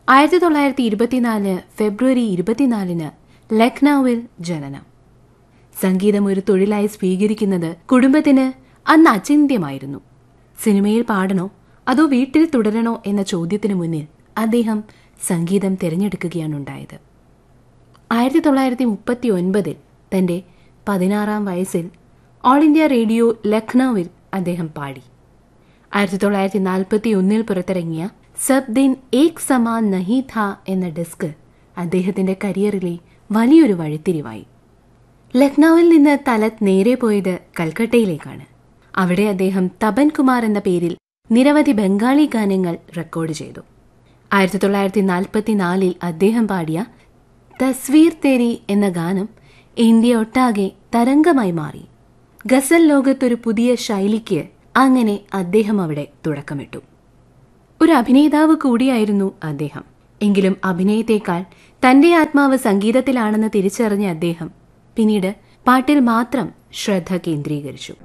ആയിരത്തി തൊള്ളായിരത്തി ഇരുപത്തിനാല് ഫെബ്രുവരി ഇരുപത്തിനാലിന് ലക്നൌവിൽ ജനനം സംഗീതം ഒരു തൊഴിലായി സ്വീകരിക്കുന്നത് കുടുംബത്തിന് അന്ന് അചിന്ത്യമായിരുന്നു സിനിമയിൽ പാടണോ അതോ വീട്ടിൽ തുടരണോ എന്ന ചോദ്യത്തിന് മുന്നിൽ അദ്ദേഹം സംഗീതം തിരഞ്ഞെടുക്കുകയാണുണ്ടായത് ആയിരത്തി തൊള്ളായിരത്തി മുപ്പത്തി ഒൻപതിൽ തന്റെ പതിനാറാം വയസ്സിൽ ഓൾ ഇന്ത്യ റേഡിയോ ലക്നൌവിൽ അദ്ദേഹം പാടി ആയിരത്തി തൊള്ളായിരത്തി നാൽപ്പത്തി ഒന്നിൽ പുറത്തിറങ്ങിയ സബ് ദിൻ ഏക് സമാൻ നഹി ഥ എന്ന ഡിസ്ക് അദ്ദേഹത്തിന്റെ കരിയറിലെ വലിയൊരു വഴിത്തിരിവായി ലക്നൌവിൽ നിന്ന് തലത് നേരെ പോയത് കൽക്കട്ടയിലേക്കാണ് അവിടെ അദ്ദേഹം തപൻ കുമാർ എന്ന പേരിൽ നിരവധി ബംഗാളി ഗാനങ്ങൾ റെക്കോർഡ് ചെയ്തു ആയിരത്തി തൊള്ളായിരത്തി നാൽപ്പത്തിനാലിൽ അദ്ദേഹം പാടിയ തസ്വീർ തേരി എന്ന ഗാനം ഇന്ത്യ ഒട്ടാകെ തരംഗമായി മാറി ഗസൽ ലോകത്തൊരു പുതിയ ശൈലിക്ക് അങ്ങനെ അദ്ദേഹം അവിടെ തുടക്കമിട്ടു ഒരു അഭിനേതാവ് കൂടിയായിരുന്നു അദ്ദേഹം എങ്കിലും അഭിനയത്തേക്കാൾ തന്റെ ആത്മാവ് സംഗീതത്തിലാണെന്ന് തിരിച്ചറിഞ്ഞ അദ്ദേഹം പിന്നീട് പാട്ടിൽ മാത്രം ശ്രദ്ധ കേന്ദ്രീകരിച്ചു